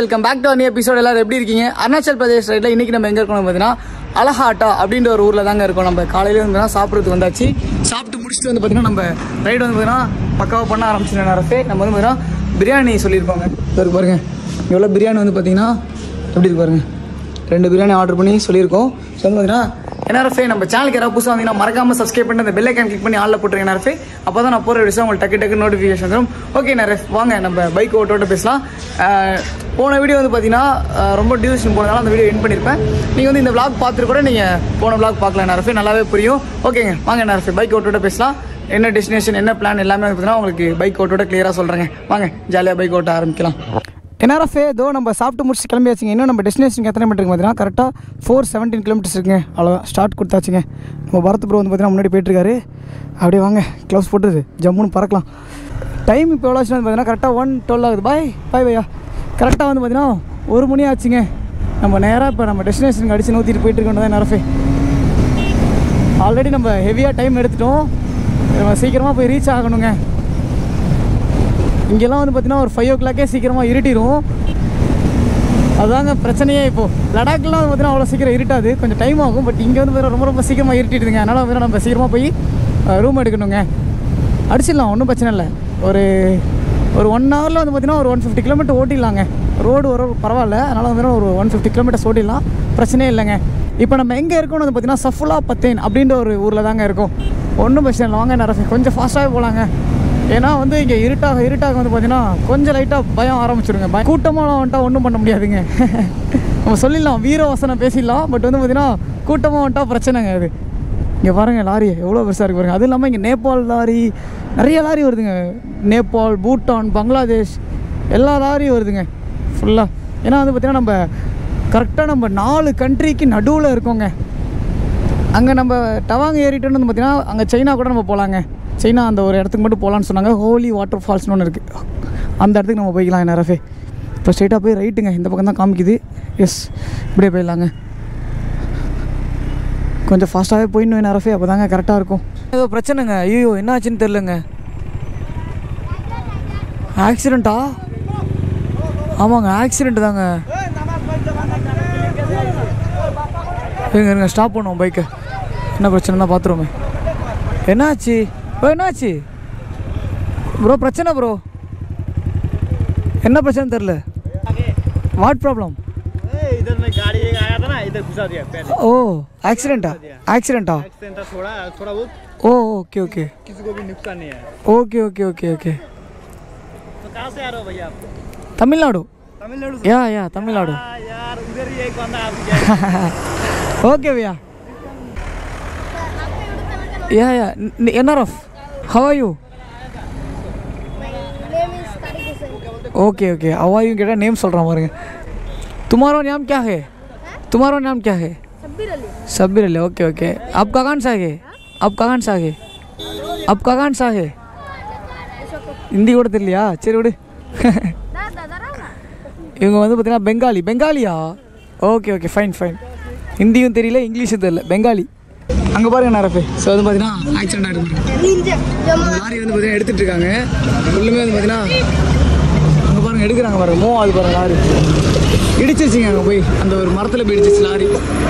Welcome back to அனி episode எல்லாரும் எப்படி இருக்கீங்க அருணாச்சல் பிரதேஷ் சைடில் இன்னைக்கு நம்ம எங்கே இருக்கோம் பார்த்தீங்கன்னா அலஹாட்டா அப்படின்ற ஒரு ஊரில் தாங்க இருக்கோம் நம்ம காலையில வந்து சாப்பிட்றதுக்கு வந்தாச்சு சாப்பிட்டு முடிச்சுட்டு வந்து பார்த்தீங்கன்னா நம்ம ரைடு வந்து பார்த்தீங்கன்னா பக்காவாக பண்ண ஆரம்பிச்சிருந்தேன் நேரத்தை நம்ம வந்து பார்த்தீங்கன்னா பிரியாணி சொல்லியிருப்பாங்க இருக்கு பாருங்க எவ்வளோ பிரியாணி வந்து பார்த்தீங்கன்னா எப்படி இருக்கு பாருங்க ரெண்டு பிரியாணி ஆர்டர் பண்ணி சொல்லியிருக்கோம் ஸோ வந்து பார்த்தீங்கன்னா என்ஆர்எஃப்ஐ நம்ம சேனலுக்கு யாராவது புதுசாக வந்தீங்கன்னா மறக்காம சப்ஸ்கிரைப் பண்ணி அந்த பெல் ஐக்கான் கிளிக் பண்ணி ஆளில் போட்டுருங்க என்ஆர்எஃப்ஐ அப்போ தான் நான் போகிற விஷயம் உங்களுக்கு டக்கு டக்கு நோட்டிஃபிகேஷன் வரும் ஓகே என்ஆர்எஃப் வாங்க நம்ம பைக் ஓட்டோட்ட பேசலாம் அஹ், போன வீடியோ வந்து பார்த்தீங்கன்னா அஹ், ரொம்ப டியூரேஷன் போனதால அந்த வீடியோ என் பண்ணியிருப்பேன் நீங்கள் வந்து இந்த vlog பார்த்துட்டு கூட நீங்கள் போன vlog பார்க்கலாம் என்ஆர்எஃப்ஐ நல்லாவே புரியும் ஓகேங்க வாங்க என்ஆர்எஃப்ஐ பைக் ஓட்டோட பேசலாம் என்ன டெஸ்டினேஷன் என்ன பிளான் எல்லாமே வந்து பார்த்தீங்கன்னா உங்களுக்கு பைக் ஓட்டோட கிளியராக சொல்கிறேங்க வாங்க ஜாலியாக பைக் ஓட்ட ஆரம்பிக்கலாம் என்ஆர்எஃப்ஏ ஏதோ நம்ம சாப்பிட்டு முடிச்சு கிளம்பியாச்சுங்க இன்னும் நம்ம டெஸ்டினேஷனுக்கு எத்தனை மீட்டருக்கு பார்த்தீங்கன்னா கரெக்டாக ஃபோர் செவன்டீன் கிலோமீட்டர்ஸ் இருக்குங்க அவ்வளோதான் ஸ்டார்ட் கொடுத்தாச்சுங்க நம்ம பரத் ப்ரோ வந்து பார்த்தீங்கன்னா முன்னாடி போயிட்டுருக்காரு அப்படியே வாங்க க்ளவுஸ் போட்டுது ஜம்முன்னு பறக்கலாம் டைம் இப்போ எவ்வளோ ஆச்சுன்னு பார்த்தீங்கன்னா கரெக்டாக ஒன் டுவெல் ஆகுது பாய் பாய் பையா கரெக்டாக வந்து பார்த்தீங்கன்னா ஒரு மணி ஆச்சுங்க நம்ம நேராக இப்போ நம்ம டெஸ்டினேஷனுக்கு அடிச்சு நூற்றிட்டு போயிட்டு இருக்கோம் தான் என்ஆர்எஃப்ஏ ஆல்ரெடி நம்ம ஹெவியாக டைம் எடுத்துட்டோம் நம்ம சீக்கிரமாக போய் ரீச் ஆகணுங்க இங்கெல்லாம் வந்து பார்த்தீங்கன்னா ஒரு ஃபைவ் ஓ கிளாக்கே சீக்கிரமாக இருட்டிடும் அதுதாங்க பிரச்சனையே இப்போது லடாக்லாம் வந்து பார்த்தீங்கன்னா அவ்வளோ சீக்கிரம் இருட்டாது கொஞ்சம் டைம் ஆகும் பட் இங்கே வந்து பார்த்தீங்கன்னா ரொம்ப ரொம்ப சீக்கிரமாக இருட்டிடுதுங்க அதனால் வந்து நம்ம சீக்கிரமாக போய் ரூம் எடுக்கணுங்க அடிச்சிடலாம் ஒன்றும் பிரச்சனை இல்லை ஒரு ஒரு ஒன் ஹவரில் வந்து பார்த்தீங்கன்னா ஒரு ஒன் ஃபிஃப்டி கிலோமீட்டர் ஓட்டிடலாங்க ரோடு ஒரு பரவாயில்ல அதனால் வந்து ஒரு ஒன் ஃபிஃப்டி கிலோமீட்டர்ஸ் ஓட்டிடலாம் பிரச்சனையே இல்லைங்க இப்போ நம்ம எங்கே இருக்கோம்னு வந்து பார்த்தீங்கன்னா சஃபுலா பத்தேன் அப்படின்ற ஒரு ஊரில் தாங்க இருக்கோம் ஒன்றும் பிரச்சனை இல்லை வாங்க நிறைய கொஞ்சம் ஃபாஸ்ட்டாகவே போகலாங்க ஏன்னா வந்து இங்கே இருட்டாக இருட்டாக வந்து பார்த்தீங்கன்னா கொஞ்சம் லைட்டாக பயம் ஆரம்பிச்சிருங்க பயம் கூட்டமாக வந்துட்டா ஒன்றும் பண்ண முடியாதுங்க நம்ம சொல்லிடலாம் வீர வசனம் பேசிடலாம் பட் வந்து பார்த்தீங்கன்னா கூட்டமாக வந்துட்டா பிரச்சனைங்க அது இங்கே பாருங்கள் லாரி எவ்வளோ பெருசாக இருக்கு பாருங்க அதுவும் இல்லாமல் இங்கே நேபாள் லாரி நிறைய லாரி வருதுங்க நேபாள் பூட்டான் பங்களாதேஷ் எல்லா லாரியும் வருதுங்க ஃபுல்லாக ஏன்னா வந்து பார்த்திங்கன்னா நம்ம கரெக்டாக நம்ம நாலு கண்ட்ரிக்கு நடுவில் இருக்கோங்க அங்கே நம்ம டவாங்க ஏறிட்டோன்னு வந்து பார்த்தீங்கன்னா அங்கே சைனா கூட நம்ம போகலாங்க சைனா அந்த ஒரு இடத்துக்கு மட்டும் போகலான்னு சொன்னாங்க ஹோலி வாட்டர் ஃபால்ஸ்னு ஒன்று இருக்குது அந்த இடத்துக்கு நம்ம போய்க்கலாம் நேரஃபே இப்போ ஸ்ட்ரைட்டாக போய் ரைட்டுங்க இந்த பக்கம் தான் காமிக்குது எஸ் இப்படியே போயிடலாங்க கொஞ்சம் ஃபாஸ்ட்டாகவே போயிடணும் நேரஃபே அப்போ தாங்க கரெக்டாக இருக்கும் ஏதோ பிரச்சனைங்க ஐயோ என்ன ஆச்சுன்னு தெரிலங்க ஆக்சிடெண்ட்டா ஆமாங்க ஆக்சிடெண்ட் தாங்க இருங்க இருங்க ஸ்டாப் பண்ணுவோம் பைக்கை என்ன பிரச்சனை தான் பார்த்துருவோமே என்னாச்சு ஓ என்னாச்சு ப்ரோ பிரச்சனை ப்ரோ என்ன பிரச்சனை தெரில வாட் ப்ராப்ளம் ए, इधर में गाड़ी एक आया था ना इधर घुसा दिया पहले ஓ ஆக்சிடெண்ட்டா ஆக்சிடெண்ட்டா एक्सीडेंट था थोड़ा थोड़ा बहुत ஓ ஓகே ஓகே किसी को भी नुकसान नहीं है ஓகே ஓகே ஓகே ஓகே तो कहाँ से आ रहे हो भैया आप தமிழ்நாடு तमिलनाडु யா யா தமிழ்நாடு हाँ यार उधर ही एक बंदा आप गया ஓகே பையா yeah yeah NRF how are you name is Tariq Hussain. Okay okay हवाई केटा नेम சொல்கிறேன் பாருங்க तुम्हारा नाम क्या है तुम्हारा नाम क्या है Sabbir Ali. Sabbir Ali okay okay आप कहाँ से है आप कहाँ से है आप कहाँ से है ஹிந்தி கூட தெரியலையா சரி விடு Da da da da. இவங்க வந்து பார்த்தீங்கன்னா பெங்காலி பெங்காலியா ஓகே ஓகே ஃபைன் ஃபைன் ஹிந்தியும் தெரியல இங்கிலீஷும் தெரியல பெங்காலி அங்கே பாருங்க நேரப்பே ஸோ வந்து பார்த்தீங்கன்னா ஆக்சிடென்ட் ஆகிருக்கு Ninja. Jama. லாரி வந்து பார்த்தீங்கன்னா எடுத்துட்டு இருக்காங்க ஃபுல்லுமே வந்து பார்த்தீங்கன்னா அங்கே பாருங்க எடுக்கிறாங்க பாருங்க மோ அது பாருங்க லாரி இடிச்சிருச்சுங்க அங்கே போய் அந்த ஒரு மரத்தில் போய் இடிச்சிச்சு லாரி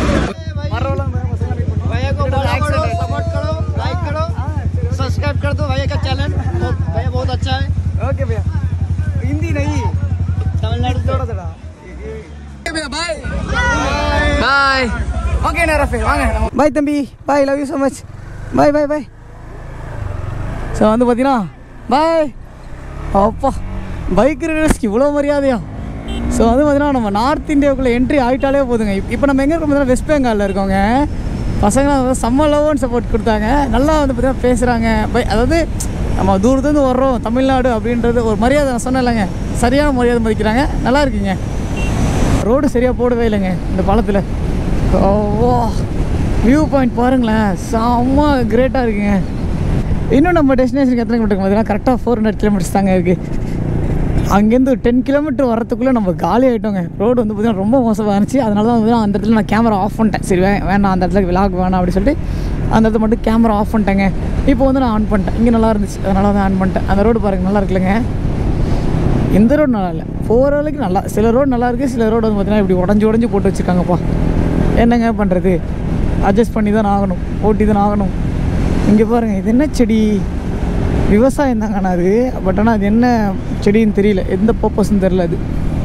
भैया को फॉलो करो सपोर्ट करो लाइक करो सब्सक्राइब कर दो भैया का चैनल भैया बहुत अच्छा है ஓகே பையா ஹிந்தி நெய் तमिलनाडु से பாய் பாய் ஓகே நேரஃபே வாங்க பாய் தம்பி bye love you so much bye bye bye so வந்து பார்த்தீங்கன்னா பாய் அப்பா பைக் ரைடர்ஸ்க்கு இவ்வளோ மரியாதையா ஸோ வந்து பார்த்தீங்கன்னா நம்ம நார்த் இந்தியாவுக்குள்ளே என்ட்ரி ஆகிட்டாலே போதுங்க இப்போ நம்ம எங்கே இருக்கோம் பார்த்தீங்கன்னா வெஸ்ட் பெங்காலில் இருக்கோங்க பசங்களாம் வந்து செம்ம லவ்னு சப்போர்ட் கொடுத்தாங்க நல்லா வந்து பார்த்தீங்கன்னா பேசுகிறாங்க பை அதாவது நம்ம தூரத்துலேருந்து வர்றோம் தமிழ்நாடு அப்படின்றது ஒரு மரியாதை நான் சொன்னேன்லங்க சரியான மரியாதை மதிக்கிறாங்க நல்லா இருக்குங்க ரோடு சரியாக போடவே இல்லைங்க இந்த பாலத்தில் ஓ வியூ பாயிண்ட் பாருங்களேன் செம்ம கிரேட்டாக இருக்குங்க இன்னும் நம்ம டெஸ்டினேஷனுக்கு எத்தனை கிலோமீட்டர் பார்த்தீங்கன்னா கரெக்டாக ஃபோர் ஹண்ட்ரட் கிலோமீட்டர்ஸ் தாங்க இருக்குது அங்கேருந்து டென் கிலோமீட்டர் வரத்துக்குள்ளே நம்ம காலி ஆகிட்டோங்க ரோடு வந்து பார்த்திங்கன்னா ரொம்ப மோசமாக இருந்துச்சு அதனால தான் வந்து அந்த இடத்துல நான் கேமரா ஆஃப் பண்ணிட்டேன் சரி வே வேணாம் அந்த இடத்துல விலாக் வேணாம் அப்படின்னு சொல்லிட்டு அந்த இடத்துல மட்டும் கேமரா ஆஃப் பண்ணிட்டேங்க இப்போ வந்து நான் ஆன் பண்ணிட்டேன் இங்கே நல்லா இருந்துச்சு அதனால தான் ஆன் பண்ணிட்டேன் அந்த ரோடு பாருங்கள் நல்லா இருக்குல்லங்க இந்த ரோடு நல்லா இல்லை போகிற அளவுக்கு நல்லா சில ரோடு நல்லா இருக்குது சில ரோடு வந்து பார்த்தீங்கன்னா இப்படி உடஞ்சி உடஞ்சி போட்டு வச்சுருக்காங்கப்பா என்னங்க பண்ணுறது அட்ஜஸ்ட் பண்ணி தான் ஆகணும் ஓட்டி தான் ஆகணும் இங்கே பாருங்கள் இது என்ன செடி விவசாயம் தாங்கண்ணா அது பட் ஆனால் அது என்ன செடின்னு தெரியல எந்த பர்பஸ்ன்னு தெரில அது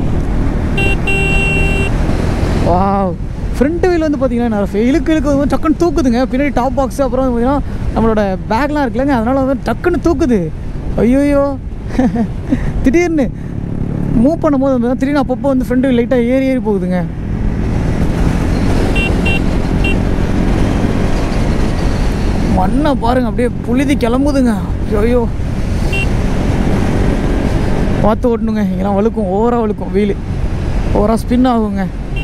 வாவ் ஃப்ரண்ட் வீல் வந்து பார்த்தீங்கன்னா நிறைய இழுக்கு இழுக்கு வந்து டக்குன்னு தூக்குதுங்க பின்னாடி டாப் பாக்ஸ் அப்புறம் வந்து பார்த்தீங்கன்னா நம்மளோட பேக்லாம் இருக்குல்லங்க அதனால் வந்து டக்குன்னு தூக்குது ஐயோயோ திடீர்னு மூவ் பண்ணும்போது வந்து பார்த்தீங்கன்னா திடீர்னு அப்பப்போ வந்து ஃப்ரண்ட் வீல் லைட்டாக ஏறி ஏறி போகுதுங்க மண்ணை பாருங்க அப்படியே புழுதி கிளம்புதுங்க ஐயோ பார்த்து ஓட்டணுங்க இங்கெல்லாம் வழுக்கும் ஓவராக வழுக்கும் வீல் ஓவராக ஸ்பின் ஆகுங்க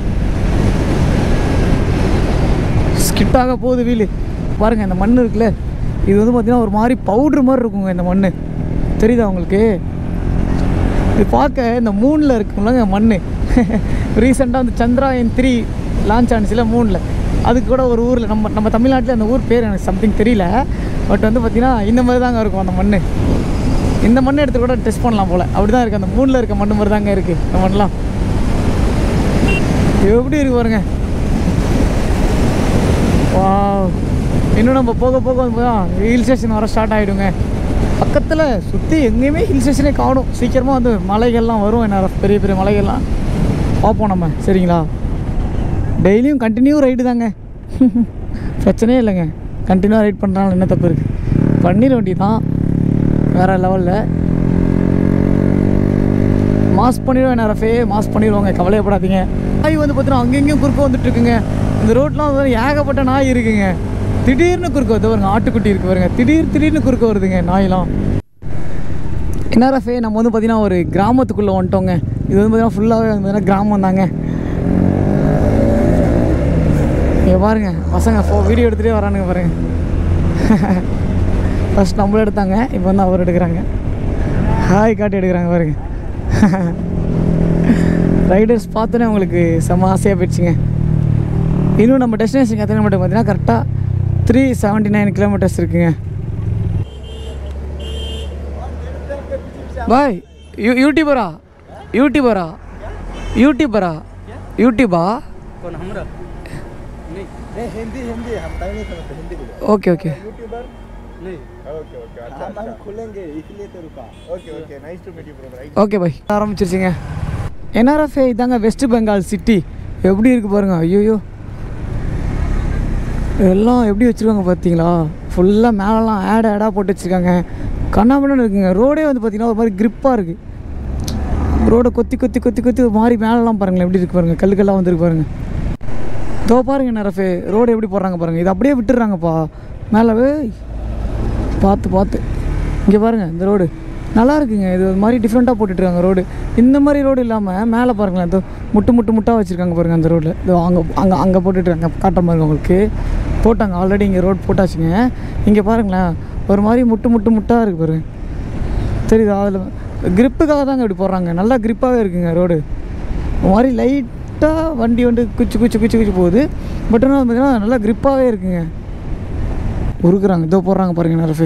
ஸ்கிட்டாக போகுது வீல் பாருங்கள் இந்த மண் இருக்குல்ல இது வந்து பார்த்திங்கன்னா ஒரு மாதிரி பவுட்ரு மாதிரி இருக்குங்க இந்த மண் தெரியுதா உங்களுக்கு இது பார்க்க இந்த மூணில் இருக்குங்களங்க மண் ரீசெண்டாக வந்து சந்திராயன் த்ரீ லான்ச் ஆனிச்சுல மூணில் அதுக்கு கூட ஒரு ஊரில் நம்ம நம்ம தமிழ்நாட்டில் அந்த ஊர் பேர் எனக்கு சம்திங் தெரியல பட் வந்து பார்த்திங்கன்னா இந்த மாதிரி தாங்க இருக்கும் அந்த மண் இந்த மண்ணை எடுத்து கூட டெஸ்ட் பண்ணலாம் போல் அப்படி தான் இருக்குது அந்த மூணில் இருக்க மண் மாதிரி தாங்க இருக்குது இந்த மண்ணெலாம் எப்படி இருக்கு பாருங்க வா இன்னும் நம்ம போக போக வந்து ஹில் ஸ்டேஷன் வர ஸ்டார்ட் ஆகிடுங்க பக்கத்தில் சுற்றி எங்கேயுமே ஹில் ஸ்டேஷனே காணும் சீக்கிரமாக வந்து மலைகள்லாம் வரும் என்ன பெரிய பெரிய மலைகள்லாம் பார்ப்போம் நம்ம சரிங்களா டெய்லியும் கண்டினியூ ரைடு தாங்க பிரச்சனையே இல்லைங்க கண்டினியூவாக ரைட் பண்ணுறாங்க என்ன தப்பு இருக்குது பண்ணிட வேண்டி தான் வேறு லெவலில் மாஸ் பண்ணிடுவோம் என்ன ரஃபே மாஸ் பண்ணிடுவாங்க கவலையப்படாதீங்க நாய் வந்து பார்த்தீங்கன்னா அங்கங்கேயும் குறுக்க வந்துட்டு இருக்குங்க இந்த ரோட்லாம் வந்து ஏகப்பட்ட நாய் இருக்குங்க திடீர்னு குறுக்க வருது பாருங்க ஆட்டுக்குட்டி இருக்கு பாருங்க திடீர் திடீர்னு குறுக்க வருதுங்க நாயெல்லாம் என்ன ரஃபே நம்ம வந்து பார்த்தீங்கன்னா ஒரு கிராமத்துக்குள்ளே வந்துட்டோங்க இது வந்து பார்த்தீங்கன்னா ஃபுல்லாகவே வந்து பார்த்தீங்கன்னா கிராமம் தாங்க இங்கே பாருங்க பசங்க ஃபோ வீடியோ எடுத்துகிட்டே வரானுங்க பாருங்க ஃபர்ஸ்ட் நம்மள எடுத்தாங்க இப்போ வந்து அவர் எடுக்கிறாங்க ஹாய் காட்டி எடுக்கிறாங்க பாருங்க ரைடர்ஸ் பார்த்தோன்னே உங்களுக்கு செம்ம ஆசையாக போயிடுச்சுங்க இன்னும் நம்ம டெஸ்டினேஷன் எத்தனை மட்டும் பார்த்தீங்கன்னா கரெக்டாக த்ரீ செவன்ட்டி நைன் கிலோமீட்டர்ஸ் இருக்குங்க பாய் யூ யூடியூபரா யூடியூபரா யூடியூபரா யூடியூபா कौन हमरा नहीं नहीं हिंदी हिंदी हम तय नहीं समझते हिंदी बोलो ஓகே ஓகே यूट्यूबर नहीं ओके ओके अच्छा हम हम खुलेंगे इसलिए तो रुका okay okay nice to meet you bro right okay bye ஆரம்பிச்சிருச்சுங்க என்ஆர்எஃப்ஏ இதாங்க வெஸ்ட் பெங்கால் சிட்டி எப்படி இருக்கு பாருங்க ஐயோ எல்லாம் எப்படி வச்சுருக்காங்க பார்த்தீங்களா ஃபுல்லாக மேலெலாம் ஆட் ஆடாக போட்டு வச்சுருக்காங்க கண்ணாமண்ணு இருக்குங்க ரோடே வந்து பார்த்தீங்கன்னா ஒரு மாதிரி grip-ஆ இருக்குது ரோடை கொத்தி கொத்தி கொத்தி கொத்தி ஒரு மாதிரி மேலெலாம் பாருங்களேன் எப்படி இருக்கு பாருங்க கல்லுக்கெல்லாம் வந்துருக்கு பாருங்க இதோ பாருங்க நரஃபே ரோடு எப்படி போடுறாங்க பாருங்க இது அப்படியே விட்டுடுறாங்கப்பா மேலே பார்த்து பார்த்து இங்கே பாருங்க இந்த ரோடு நல்லா இருக்குங்க இது ஒரு மாதிரி டிஃப்ரெண்ட்டாக போட்டுட்ருக்காங்க ரோடு இந்த மாதிரி ரோடு இல்லாமல் மேலே பாருங்களேன் இதோ முட்டு முட்டு முட்டாக வச்சுருக்காங்க பாருங்க அந்த ரோட்டில் இதோ அங்கே அங்கே அங்கே போட்டுட்ருக்காங்க காட்டுற மாதிரி உங்களுக்கு போட்டாங்க ஆல்ரெடி இங்கே ரோடு போட்டாச்சுங்க இங்கே பாருங்களேன் ஒரு மாதிரி முட்டு முட்டு முட்டாக இருக்குது பாருங்க தெரியுதா அதில் கிரிப்புக்காக தாங்க இப்படி போடுறாங்க நல்லா கிரிப்பாகவே இருக்குங்க ரோடு ஒரு மாதிரி லைட்டாக வண்டி வந்து குச்சி குச்சி குச்சி குச்சி போகுது பட் ஆனால் பார்த்தீங்கன்னா நல்லா கிரிப்பாகவே இருக்குங்க உருக்குறாங்க இதோ போடுறாங்க பாருங்க நரஃபு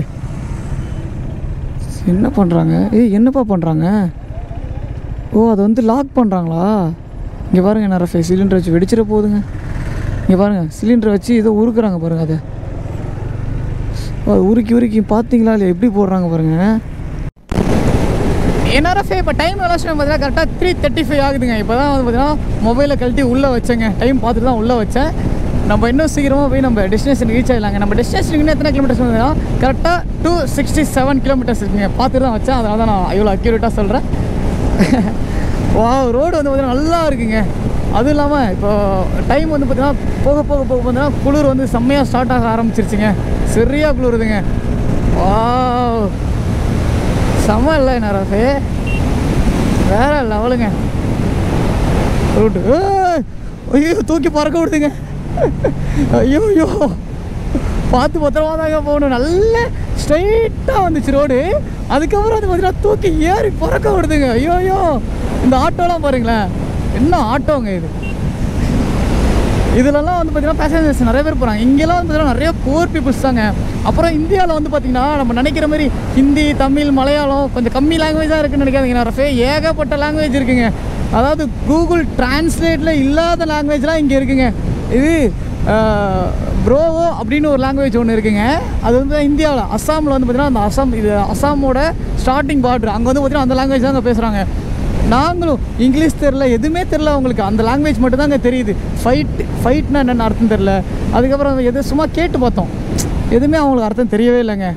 என்ன பண்ணுறாங்க ஏய் என்னப்பா பண்ணுறாங்க ஓ அதை வந்து லாக் பண்ணுறாங்களா இங்கே பாருங்க நரஃபே சிலிண்டர் வச்சு வெடிச்சிட போகுதுங்க இங்கே பாருங்கள் சிலிண்டரை வச்சு ஏதோ உருக்குறாங்க பாருங்கள் அதை ஓ, உருக்கி உருக்கி பார்த்தீங்களா இல்லையா எப்படி போடுறாங்க பாருங்கள் என்ஆர்எஃப்ஏ இப்போ டைம் எல்லாம் பார்த்தீங்கன்னா கரெக்டாக த்ரீ தேர்ட்டி ஃபைவ் ஆகுதுங்க இப்போ தான் வந்து பார்த்தீங்கன்னா மொபைலை கழட்டி உள்ளே வச்சேங்க டைம் பார்த்துட்டு தான் உள்ளே வச்சேன் நம்ம இன்னும் சீக்கிரமாக போய் நம்ம டெஸ்டினேஷன் ரீச் ஆகிடலாங்க நம்ம டெஸ்டினேஷனுக்கு எத்தனை கிலோமீட்டர்ஸ் வந்தோம்னா கரெக்டாக டூ சிக்ஸ்டி செவன் கிலோமீட்டர்ஸ் இருக்குங்க பார்த்துட்டு தான் வச்சேன் அதனால தான் நான் இவ்வளோ அக்யூரேட்டாக சொல்கிறேன் வா ரோடு வந்து பார்த்தீங்கன்னா நல்லா இருக்குங்க அதுவும் இல்லாமல் இப்போ டைம் வந்து பார்த்தீங்கன்னா போக போக போக பார்த்தீங்கன்னா குளிர் வந்து செம்மையாக ஸ்டார்ட் ஆக ஆரம்பிச்சிருச்சுங்க சரியாக குளிருதுங்க வா செம்ம இல்லை நரஃபே வேற லெவலுங்க ரோடு ஐயோ தூக்கி பறக்க விடுதுங்க ஐயோ ஐயோ பார்த்து பத்திரமா தாங்க போகணும் நல்ல ஸ்ட்ரைட்டாக வந்துச்சு ரோடு அதுக்கப்புறம் வந்து பார்த்தீங்கன்னா தூக்கி ஏறி பறக்க விடுதுங்க ஐயோ ஐயோ இந்த ஆட்டோலாம் பாருங்களேன் என்ன ஆட்டோங்க இது இதுலலாம் வந்து பார்த்தீங்கன்னா பேசஞ்சர்ஸ் நிறைய பேர் போகிறாங்க இங்கெல்லாம் வந்து பார்த்தீங்கன்னா நிறைய போர் பீப்புள்ஸ் தாங்க அப்புறம் இந்தியாவில் வந்து பார்த்தீங்கன்னா நம்ம நினைக்கிற மாதிரி ஹிந்தி தமிழ் மலையாளம் கொஞ்சம் கம்மி லாங்குவேஜாக இருக்குன்னு நினைக்காதீங்க நிறைய ஏகப்பட்ட லாங்குவேஜ் இருக்குங்க அதாவது கூகுள் டிரான்ஸ்லேட்டில் இல்லாத லாங்குவேஜ்லாம் இங்கே இருக்குங்க இது ப்ரோவோ அப்படின்னு ஒரு லாங்குவேஜ் ஒன்று இருக்குங்க அது வந்து இந்தியாவில் அஸ்ஸாமில் வந்து பார்த்தீங்கன்னா அந்த அஸ்ஸாம் இது அஸ்ஸாமோட ஸ்டார்டிங் பார்டர் அங்கே வந்து பார்த்தீங்கன்னா அந்த லாங்குவேஜ் தான் பேசுகிறாங்க நாங்களும் இங்கிலீஷ் தெரில எதுவுமே தெரில அவங்களுக்கு அந்த லாங்குவேஜ் மட்டும் தாங்க தெரியுது ஃபைட் ஃபைட்னா என்னென்னு அர்த்தம் தெரில அதுக்கப்புறம் எது சும்மா கேட்டு பார்த்தோம் எதுவுமே அவங்களுக்கு அர்த்தம் தெரியவே இல்லைங்க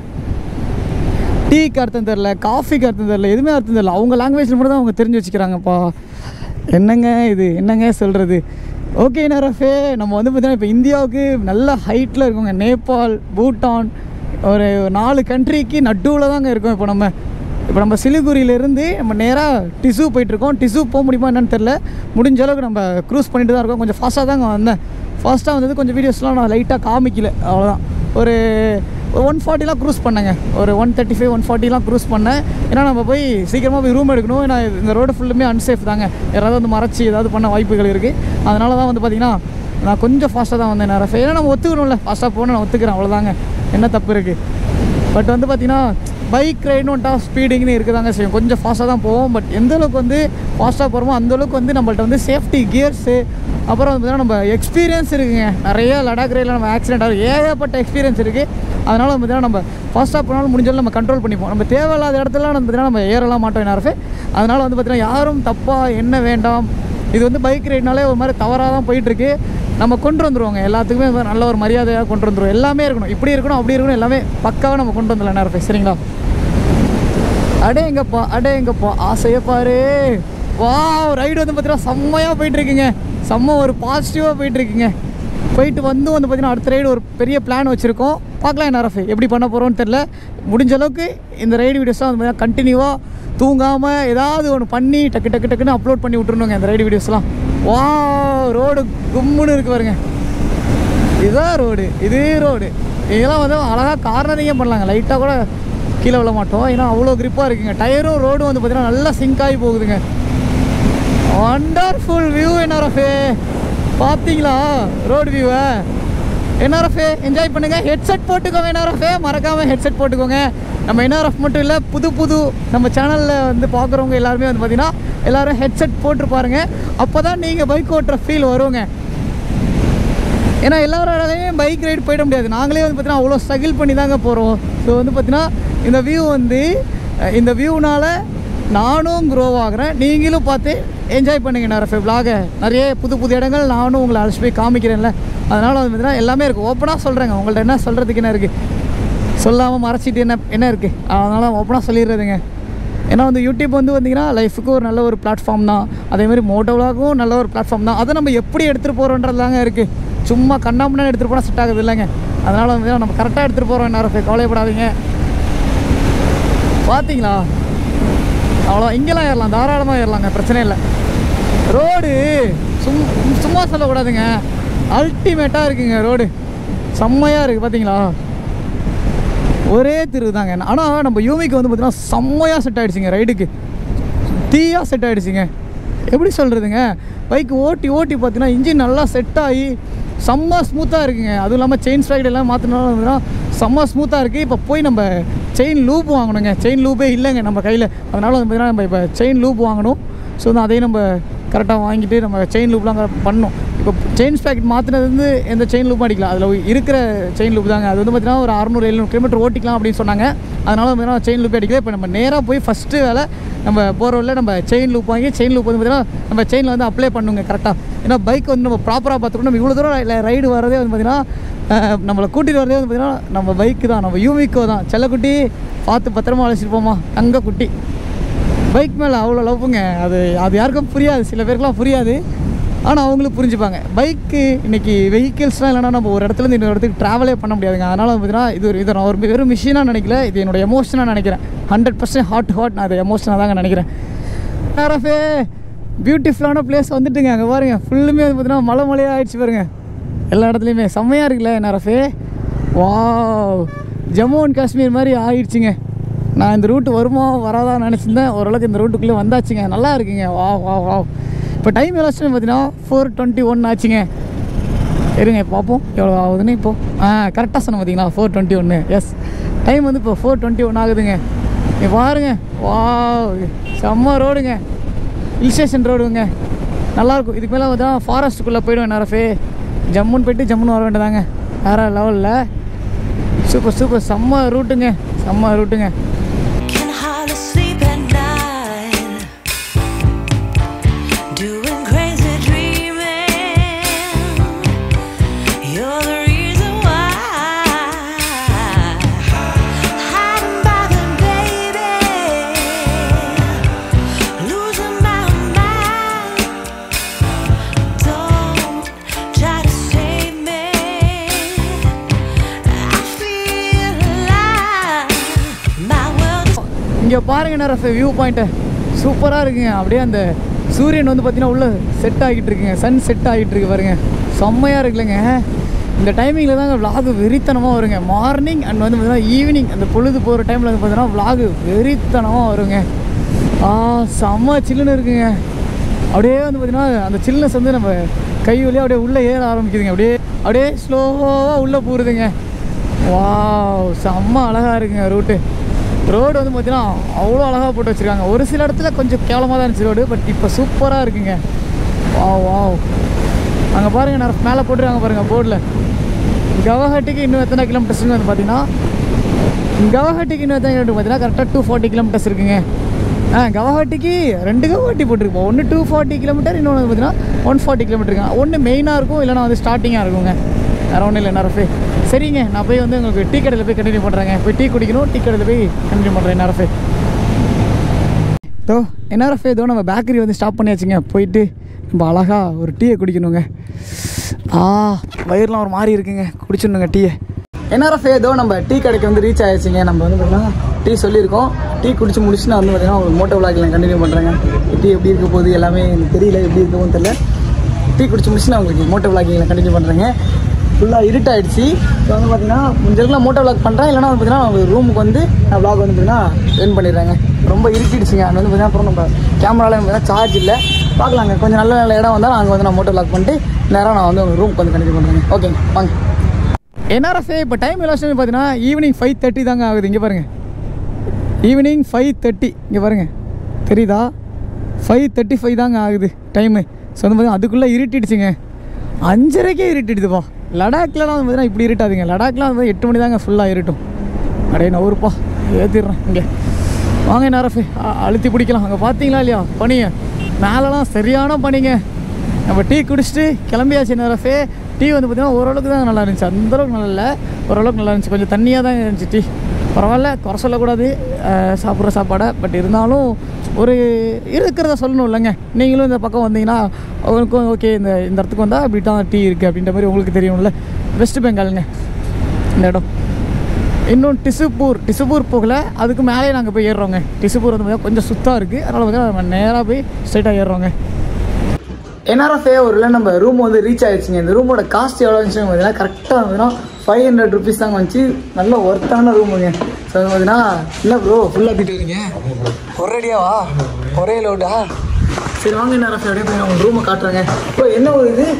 டீக்கு அர்த்தம் தெரில காஃபிக்கு அர்த்தம் தெரில எதுவுமே அர்த்தம் தெரில அவங்க லாங்குவேஜில் மட்டும் தான் அவங்க தெரிஞ்சு வச்சுக்கிறாங்கப்பா என்னங்க இது என்னங்க சொல்கிறது ஓகே நரஃபே நம்ம வந்து பார்த்தீங்கன்னா இப்போ இந்தியாவுக்கு நல்ல ஹைட்டில் இருக்கோங்க நேபாள் பூட்டான் ஒரு நாலு கண்ட்ரிக்கு நடுவில் தாங்க இருக்கோம் இப்போ நம்ம இப்போ நம்ம சிலிகுரியிலேருந்து நம்ம நேராக டிசு போயிட்டுருக்கோம் டிசு போக முடியுமா என்னன்னு தெரில முடிஞ்ச அளவுக்கு நம்ம க்ரூஸ் பண்ணிட்டு தான் இருக்கோம் கொஞ்சம் ஃபாஸ்ட்டாக தாங்க வந்தேன் ஃபாஸ்ட்டாக வந்தது கொஞ்சம் வீடியோஸ்லாம் நான் லைட்டாக காமிக்கல அவ்வளோதான் ஒரு ஒன் ஃபார்ட்டிலாம் க்ரூஸ் பண்ணேங்க ஒரு ஒன் தேர்ட்டி ஃபைவ் ஒன் ஃபார்ட்டிலாம் க்ரூஸ் பண்ணேன் ஏன்னா நம்ம போய் சீக்கிரமாக போய் ரூம் எடுக்கணும் ஏன்னா இந்த ரோடு ஃபுல்லுமே அன்சேஃப் தாங்க யாராவது வந்து மறைச்சி ஏதாவது பண்ண வாய்ப்புகள் இருக்குது அதனால தான் வந்து பார்த்திங்கன்னா நான் கொஞ்சம் ஃபாஸ்ட்டாக தான் வந்தேன் நேரம் ஏன்னா நம்ம ஒத்துக்கணும்ல ஃபாஸ்ட்டாக போகணும் நான் ஒத்துக்கிறேன் அவ்வளோதாங்க என்ன தப்பு இருக்குது பட் வந்து பார்த்திங்கன்னா பைக் ரைடுன்னு வந்துட்டா ஸ்பீடிங்னு இருக்குதாங்க செய்யும் கொஞ்சம் ஃபாஸ்ட்டாக தான் போவோம் பட் எந்த அளவுக்கு வந்து ஃபாஸ்ட்டாக போகிறோமோ அந்த அளவுக்கு வந்து நம்மள்ட்ட வந்து சேஃப்டி கியர்ஸு அப்புறம் வந்து பார்த்தீங்கன்னா நம்ம எக்ஸ்பீரியன்ஸ் இருக்குங்க நிறைய லடாக் ரைடில் நம்ம ஆக்சிடென்ட் ஆகும் ஏகப்பட்ட எக்ஸ்பீரியன்ஸ் இருக்குது அதனால வந்து பார்த்தீங்கன்னா நம்ம ஃபாஸ்ட்டாக போனாலும் முடிஞ்சாலும் நம்ம கண்ட்ரோல் பண்ணிப்போம் நம்ம தேவையில்லாத இடத்துல வந்து பார்த்தீங்கன்னா நம்ம ஏறலாம் மாட்டோம் நேரஃபே அதனால் வந்து பார்த்தீங்கன்னா யாரும் தப்பாக என்ன வேண்டாம் இது வந்து பைக் ரைட்னாலே ஒரு மாதிரி தவறாக தான் போயிட்டுருக்கு நம்ம கொண்டு வந்துருவோங்க எல்லாத்துக்குமே வந்து நல்ல ஒரு மரியாதையாக கொண்டு வந்துருவோம் எல்லாமே இருக்கணும் இப்படி இருக்கணும் அப்படி இருக்கணும் எல்லாமே பக்காவாக நம்ம கொண்டு வந்துடலாம் நேரஃபே சரிங்களா அடே எங்கப்பா அடே எங்கப்பா ஆசையை பாரு வா ரைடு வந்து பார்த்தீங்கன்னா செம்மையாக போயிட்டுருக்குங்க செம்ம ஒரு பாசிட்டிவாக போயிட்டுருக்குங்க போயிட்டு வந்து வந்து பார்த்தீங்கன்னா அடுத்த ரைடு ஒரு பெரிய பிளான் வச்சுருக்கோம் பார்க்கலாம் என்ன ரஃபே எப்படி பண்ண போகிறோன்னு தெரில முடிஞ்ச அளவுக்கு இந்த ரைடு வீடியோஸ்லாம் வந்து பார்த்தீங்கன்னா கண்டினியூவாக தூங்காமல் ஏதாவது ஒன்று பண்ணி டக்கு டக்கு டக்குன்னு அப்லோட் பண்ணி விட்ருணுங்க இந்த ரைடு வீடியோஸ்லாம் வா ரோடு கும்முன்னு இருக்கு பாருங்க இதுதான் ரோடு இது ரோடு இதெல்லாம் வந்து அழகாக கார்னரிங்கே பண்ணலாங்க லைட்டாக கூட கீழே விழ மாட்டோம் ஏன்னா அவ்வளோ grip-ஆ இருக்குங்க டயரும் ரோடும் வந்து பார்த்தீங்கன்னா நல்லா சிங்க் ஆகி போகுதுங்க வண்டர்ஃபுல் வியூ என்ஆர்எஃப்ஏ பார்த்தீங்களா ரோடு வியூவை என்ஆர்எஃப்ஏ என்ஜாய் பண்ணுங்க ஹெட்செட் போட்டுக்கோங்க என்ஆர்எஃப்ஏ மறக்காமல் ஹெட்செட் போட்டுக்கோங்க நம்ம என்ஆர்எஃப் மட்டும் இல்லை புது புது நம்ம சேனலில் வந்து பார்க்குறவங்க எல்லாருமே வந்து பார்த்தீங்கன்னா எல்லாரும் ஹெட்செட் போட்டு பாருங்க அப்போ தான் நீங்கள் பைக் ஓட்டுற ஃபீல் வருங்க ஏன்னா எல்லாரோடையும் பைக் ரைடு போயிட முடியாது நாங்களே வந்து பார்த்தீங்கன்னா அவ்வளோ ஸ்ட்ரகிள் பண்ணி தாங்க போகிறோம் ஸோ வந்து பார்த்தீங்கன்னா இந்த வியூ வந்து அஹ், இந்த வியூனால நானும் க்ரோ ஆகுறேன் நீங்களும் பார்த்து என்ஜாய் பண்ணுங்க நிறைய vlog-அ நிறைய புது புது இடங்கள் நானும் உங்களை அழைச்சி போய் காமிக்கிறேன்ல அதனால் வந்து பார்த்தீங்கன்னா எல்லாமே இருக்குது ஓப்பனாக சொல்கிறேங்க உங்கள்ட்ட என்ன சொல்கிறதுக்கு என்ன இருக்குது சொல்லாமல் மறைச்சிட்டு என்ன என்ன இருக்குது அதனால் ஓப்பனாக சொல்லிடுறதுங்க ஏன்னா வந்து யூடியூப் வந்து வந்தீங்கன்னா லைஃபுக்கு ஒரு நல்ல ஒரு பிளாட்ஃபார்ம் தான் அதேமாதிரி மோட்டோவிலாகவும் நல்ல ஒரு பிளாட்ஃபார்ம் தான் அதை நம்ம எப்படி எடுத்துகிட்டு போகிறோன்றது தாங்க இருக்குது சும்மா கண்ணாமண்ணா எடுத்துகிட்டு போனால் செட் ஆகுது இல்லைங்க அதனால் வந்து நம்ம கரெக்டாக எடுத்துகிட்டு போகிறோம் நேரம் கவலைப்படாதீங்க பார்த்தீங்களா அவ்வளோ இங்கெல்லாம் ஏறலாம் தாராளமாக ஏறலாங்க பிரச்சனை இல்லை ரோடு சும் சும்மா சொல்லக்கூடாதுங்க அல்டிமேட்டாக இருக்குங்க ரோடு செம்மையாக இருக்குது பார்த்தீங்களா ஒரே திரு தாங்க ஆனால் நம்ம யூமிக்கு வந்து பார்த்தீங்கன்னா செம்மையாக செட் ஆகிடுச்சிங்க ரைடுக்கு தீயாக செட் ஆகிடுச்சிங்க எப்படி சொல்கிறதுங்க பைக் ஓட்டி ஓட்டி பார்த்தீங்கன்னா இன்ஜின் நல்லா செட் ஆகி செம்ம ஸ்மூத்தாக இருக்குங்க அதுவும் இல்லாமல் செயின் ஸ்ட்ரைட் எல்லாம் மாற்றினாலும் வந்துன்னா செம்ம ஸ்மூத்தாக இருக்குது இப்போ போய் நம்ம செயின் லூப் வாங்கணுங்க செயின் லூப்பே இல்லைங்க நம்ம கையில் அதனால் வந்து பார்த்தீங்கன்னா நம்ம இப்போ செயின் லூப் வாங்கணும் ஸோ வந்து அதையும் நம்ம கரெக்டாக வாங்கிட்டு நம்ம செயின் லூப்லாம் பண்ணணும் இப்போ செயின் ஸ்பேக்கெட் மாற்றினது வந்து எந்த செயின் லூப்பும் அடிக்கலாம் அதில் இருக்கிற செயின் லூப் தாங்க அது வந்து பார்த்தீங்கன்னா ஒரு அறுநூறு எழுநூறு கிலோமீட்டர் ஓட்டிக்கலாம் அப்படின்னு சொன்னாங்க அதனால வந்து பார்த்தீங்கன்னா செயின் லூப் அடிக்கல இப்போ நம்ம நேராக போய் ஃபஸ்ட்டு வேலை நம்ம போகிற வழியில் நம்ம செயின் லூப் வாங்கி செயின் லூப் வந்து பார்த்தீங்கன்னா நம்ம செயினில் வந்து அப்ளை பண்ணுங்க கரெக்டாக ஏன்னா பைக் வந்து நம்ம ப்ராப்பராக பார்த்துக்கணும் நம்ம இவ்வளோ தூரம் ரைடு வரதே வந்து பார்த்தீங்கன்னா அஹ், நம்மளை கூட்டிகிட்டு வரதே வந்து பார்த்தீங்கன்னா நம்ம பைக்கு தான் நம்ம யூமிக்கோ தான் செல்லக்குட்டி பார்த்து பத்திரமா அழைச்சிட்டு போமா தங்க குட்டி பைக் மேலே அவ்வளோ லவ்வுங்க அது அது யாருக்கும் புரியாது சில பேருக்குலாம் புரியாது ஆனால் அவங்களுக்கு புரிஞ்சுப்பாங்க பைக்கு இன்னைக்கு வெஹிக்கிள்ஸ்லாம் இல்லைனா நம்ம ஒரு இடத்துலேருந்து இன்னொரு இடத்துக்கு ட்ராவலே பண்ண முடியாதுங்க அதனால் பார்த்தீங்கன்னா இது ஒரு இதை நான் ஒரு வெறும் மிஷினாக நினைக்கல இது என்னோட எமோஷனாக நினைக்கிறேன் ஹண்ட்ரட் பர்சன்ட் ஹாட் ஹாட் நான் அதை எமோஷனாக தாங்க நினைக்கிறேன் நேரஃபே பியூட்டிஃபுல்லான பிளேஸ் வந்துட்டுங்க அங்கே பாருங்க ஃபுல்லுமே வந்து பார்த்தீங்கன்னா மலை மலையாக ஆயிடுச்சு பாருங்க எல்லா இடத்துலையுமே செம்மையாக இருக்குல்ல நேரஃபே வாவ் ஜம்மு அண்ட் காஷ்மீர் மாதிரி ஆயிடுச்சுங்க நான் இந்த ரூட்டு வருமா வராதான்னு நினச்சிருந்தேன் ஓரளவுக்கு இந்த ரூட்டுக்குள்ளே வந்தாச்சுங்க நல்லா இருக்குங்க வா வா வா இப்போ டைம் எல்லாம் பார்த்தீங்கன்னா ஃபோர் டுவெண்ட்டி ஒன் ஆச்சுங்க இருங்க இப்போ பார்ப்போம் எவ்வளோ ஆகுதுன்னு இப்போ ஆ கரெக்டாக சொன்ன பார்த்தீங்களா ஃபோர் டுவெண்ட்டி ஒன்று எஸ் டைம் வந்து இப்போ ஃபோர் டுவெண்ட்டி ஒன் ஆகுதுங்க இங்க பாருங்க வா செம்ம ரோடுங்க ஹில் ஸ்டேஷன் ரோடுங்க நல்லாயிருக்கும் இதுக்கு மேலே பார்த்தா ஃபாரஸ்ட்டுக்குள்ளே போயிடுவேன் நேரஃபே ஜம்முன்னு போயிட்டு ஜம்முன்னு வர வேண்டியதாங்க வேறு லெவலில் சூப்பர் சூப்பர் செம்ம ரூட்டுங்க செம்ம ரூட்டுங்க Can hardly sleep at night. Doing crazy dreaming. You're the reason why. Hiding by the baby. Losing my mind. Don't try to save me. I feel alive. My world is இங்கே பாருங்க நேரம் view point சூப்பராக இருக்குங்க அப்படியே அந்த சூரியன் வந்து பார்த்தீங்கன்னா உள்ளே செட் ஆகிட்டு இருக்குங்க சன் செட் ஆகிட்டு இருக்கு பாருங்க செம்மையாக இருக்குல்லங்க இந்த டைமிங்கில் தாங்க vlog வெறித்தனமாக வருங்க மார்னிங் அண்ட் வந்து பார்த்தீங்கன்னா ஈவினிங் அந்த பொழுது போகிற டைமில் வந்து பார்த்தீங்கன்னா vlog வெறித்தனமாக வருங்க ஆ செம்ம சில்லுன்னு இருக்குங்க அப்படியே வந்து பார்த்தீங்கன்னா அந்த சில்னஸ் வந்து நம்ம கை வழியாக அப்படியே உள்ளே ஏற ஆரம்பிக்குதுங்க அப்படியே அப்படியே ஸ்லோவாக உள்ளே போகுதுங்க வாவ் செம்ம அழகாக இருக்குங்க ரூட்டு ரோடு வந்து பார்த்தீங்கன்னா அவ்வளோ அழகாக போட்டு வச்சுருக்காங்க ஒரு சில இடத்துல கொஞ்சம் கேவலமாக தான் இருந்துச்சு ரோடு பட் இப்போ சூப்பராக இருக்குங்க வாவ் வாவ் அங்கே பாருங்கள் நான் மேலே போட்டுருக்காங்க பாருங்கள் போர்டில் கவஹாட்டிக்கு இன்னும் எத்தனை கிலோமீட்டர்ஸ்னு வந்து பார்த்தீங்கன்னா கவஹாட்டிக்கு இன்னும் எத்தனை கிலோமீட்டர் பார்த்தீங்கன்னா கரெக்டாக டூ ஃபார்ட்டி கிலோமீட்டர்ஸ் இருக்குங்க ஆ கவஹாட்டிக்கு ரெண்டு கவஹாட்டி போட்டிருப்போம் ஒன்று டூ ஃபார்ட்டி கிலோமீட்டர் இன்னொன்று வந்து பார்த்தீங்கன்னா ஒன் ஃபார்ட்டி கிலோமீட்டருங்க ஒன்று மெயினாக இருக்கும் இல்லைனா வந்து ஸ்டார்டிங்காக இருக்குங்க வேறு ஒன்றும் இல்லை நேரஃபே சரிங்க நான் போய் வந்து உங்களுக்கு டீ கடையில் போய் கண்டினியூ பண்ணுறேங்க போய் டீ குடிக்கணும் டீ கடையில் போய் கண்டினியூ பண்ணுறேன் நேரஃபே தோ என்ஆர்எஃப் ஏதோ நம்ம பேக்கரி வந்து ஸ்டாப் பண்ணியாச்சுங்க போயிட்டு நம்ம அழகாக ஒரு டீயை குடிக்கணுங்க ஆ வயிறுலாம் ஒரு மாதிரி இருக்குங்க குடிச்சிடணுங்க டீயை என்ஆர்எஃப் ஏதோ நம்ம டீ கடைக்கு வந்து ரீச் ஆயிடுச்சுங்க நம்ம வந்து பார்த்தீங்கன்னா டீ சொல்லியிருக்கோம் டீ குடிச்சு முடிச்சு நான் வந்து பார்த்தீங்கன்னா ஒரு மோட்டோ விளாக்ல கண்டினியூ பண்ணுறேங்க டீ எப்படி இருக்க போகுது எல்லாமே எனக்கு தெரியல எப்படி இருக்கவும் தெரியல டீ குடிச்சு முடிச்சு நான் உங்களுக்கு மோட்டோ விளாக்கிங்கில் கண்டினியூ பண்ணுறேங்க ஃபுல்லாக இருட்டாயிடுச்சு இப்போ வந்து பார்த்தீங்கன்னா முடிஞ்சளவுக்கு மோட்டோ விளாக் பண்ணுறேன் இல்லைனா வந்து பார்த்தீங்கன்னா அவங்க ரூமுக்கு வந்து நான் விளாக் வந்து பார்த்தீங்கன்னா என் பண்ணிடுறேங்க ரொம்ப இருட்டிடுச்சுங்க அது வந்து பார்த்தீங்கன்னா அப்புறம் நம்ம கேமராவில் பார்த்தீங்கன்னா சார்ஜ் இல்லை பார்க்கலாங்க கொஞ்சம் நல்ல நல்ல இடம் வந்தால் அங்கே வந்து நான் மோட்டோ விளாக் பண்ணிட்டு நேராக நான் வந்து உங்கள் ரூமுக்கு வந்து கண்டினியூ பண்ணுறேங்க ஓகேங்க வாங்க என்ஆர்எஃப் இப்போ டைம் எல்லாம் பார்த்தீங்கன்னா ஈவினிங் ஃபைவ் தேர்ட்டி தாங்க ஆகுது இங்கே பாருங்கள் ஈவினிங் ஃபைவ் தேர்ட்டி இங்கே பாருங்கள் தெரியுதா ஃபைவ் தேர்ட்டி ஃபைவ் தாங்க ஆகுது டைமு ஸோ வந்து பார்த்தீங்கன்னா அதுக்குள்ளே இருட்டிடுச்சுங்க அஞ்சரைக்கே இருட்டிடுதுப்பா லடாக்லலாம் வந்து பார்த்தீங்கன்னா இப்படி இருட்டாதுங்க லடாக்லாம் வந்து எட்டு மணி தாங்க ஃபுல்லாக இருட்டும் அடே நான் ஊருப்பா ஏற்றிடுறேன் இங்கே வாங்க நேரஃபே அழுத்தி பிடிக்கலாம் அங்கே பார்த்தீங்களா இல்லையா பனிங்க மேலெலாம் சரியான பனிங்க நம்ம டீ குடிச்சிட்டு கிளம்பியாச்சு நேரஃபே டீ வந்து பார்த்தீங்கன்னா ஓரளவுக்கு தான் நல்லா இருந்துச்சு அந்தளவுக்கு நல்லா இல்லை ஓரளவுக்கு நல்லா இருந்துச்சு கொஞ்சம் தண்ணியாக தான் இருந்துச்சு டீ பரவாயில்ல குறை சொல்லக்கூடாது அஹ், சாப்பிட்ற சாப்பாடை பட் இருந்தாலும் ஒரு இருக்கிறத சொல்லணும் இல்லைங்க நீங்களும் இந்த பக்கம் வந்தீங்கன்னா உங்களுக்கும் ஓகே இந்த இந்த இடத்துக்கு வந்தால் இப்படி தான் டீ இருக்குது அப்படின்ற மாதிரி உங்களுக்கு தெரியும்ல வெஸ்ட் பெங்காலுங்க இந்த இடம் இன்னும் டிசுப்பூர் டிசுப்பூர் போகல அதுக்கு மேலே நாங்கள் போய் ஏறுறோங்க டிசுப்பூர் வந்து பார்த்தீங்கன்னா கொஞ்சம் சுத்தாக இருக்குது அதனால் வந்து நம்ம நேராக போய் ஸ்ட்ரைட்டாக ஏறுறோங்க என்ஆர்எஃப்ஏ ஒரு நம்ம ரூம் வந்து ரீச் ஆயிடுச்சுங்க இந்த ரூமோட காஸ்ட் எவ்வளோ இருந்துச்சுன்னு பார்த்தீங்கன்னா கரெக்டாக பார்த்தீங்கன்னா ஃபைவ் ஹண்ட்ரட் ருபீஸ் தாங்க வந்துச்சு நல்ல ஒர்த்தான ரூமுங்க ஸோ வந்து பார்த்தீங்கன்னா இல்லை ப்ரோ ஃபுல்லாக திட்டு வரீங்க ஒரேடியாவா ஒரே லோடா சரி வாங்க என்ஆர்எஃப் அப்படியே போய் நான் ரூமை காட்டுறேங்க இப்போ என்ன ஒரு இது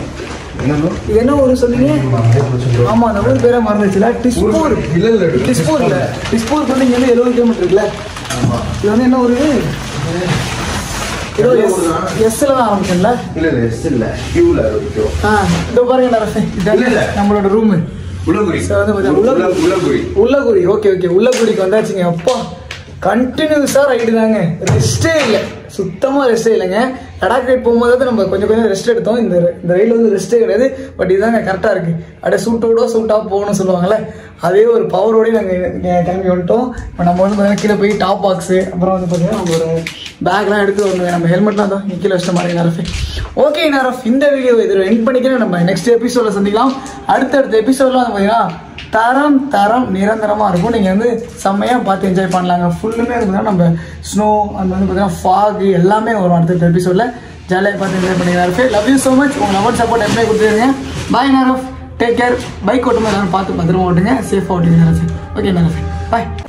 இது என்ன ஊர் சொன்னீங்க ஆமா அந்த ஊர் பேரே மறந்துச்சுல டிஸ்பூர் டிஸ்பூர் இல்ல டிஸ்பூர் வந்து இங்க இருந்து எழுபது கிலோமீட்டர் இருக்குல்ல இது வந்து என்ன ஊர் இது ஏதோ எஸ் எஸ்ல தான் ஆரம்பிச்சுங்களா இல்ல இல்ல எஸ் இல்ல கியூல இருக்கும் ஆ இதோ பாருங்க நரசே இல்ல, இல்ல. இதான் நம்மளோட ரூமு உள்ளகுடி So, வந்து பாத்தீங்கன்னா உள்ள உள்ளகுடி. உள்ளகுடி உள்ளகுடி ஓகே ஓகே உள்ளகுடிக்கு வந்தாச்சுங்க அப்பா கண்டினியூஸாக ரைடு தாங்க ரெஸ்ட்டே இல்லை சுத்தமாக ரெஸ்ட்டே இல்லைங்க லடாக் ரைட் போகும்போது நம்ம கொஞ்சம் கொஞ்சம் ரெஸ்ட் எடுத்தோம் இந்த இந்த ரயில் வந்து ரெஸ்ட்டே கிடையாது பட் இதுதாங்க கரெக்டாக இருக்குது அப்படியே சூட்டோட சூட்டாக போகணும்னு சொல்லுவாங்கல்ல அதே ஒரு பவரோடய நாங்கள் கிளம்பி வந்துட்டோம் இப்போ நம்ம வந்து பார்த்தீங்கன்னா கீழே போய் டாப் பாக்ஸு அப்புறம் வந்து பார்த்தீங்கன்னா நம்ம ஒரு பேக்லாம் எடுத்து வரணுங்க நம்ம ஹெல்மெட்லாம் தான் கீழே வச்சிட்ட மாதிரி நேரஃபே ஓகே நேரஃப் இந்த வீடியோ இதில் எண்ட் பண்ணிக்கிறேன் நம்ம நெக்ஸ்ட் எபிசோடில் சந்திக்கலாம் அடுத்தடுத்த எபிசோட்லாம் வந்து பார்த்தீங்கன்னா தரம் தரம் நிரந்தரமாக இருக்கும் நீங்கள் வந்து செம்மையாக பார்த்து என்ஜாய் பண்ணலாங்க ஃபுல்லுமே வந்து நம்ம ஸ்னோ அந்த வந்து பார்த்தீங்கன்னா ஃபாக் எல்லாமே வரும் அடுத்த எபிசோடில் ஜாலியாக பார்த்து என்ஜாய் பண்ணிக்கிறாரு லவ் யூ ஸோ மச் உங்கள் லவர் சப்போர்ட் எப்படியே கொடுத்துருங்க பாய் நேரஃப் டேக் கேர் பைக் ஓட்டும்போது எல்லாரும் பார்த்து பத்திரமா ஓட்டுங்க சேஃபாக ஓட்டுங்க நேரஃப் ஓகே நேரஃப் பாய்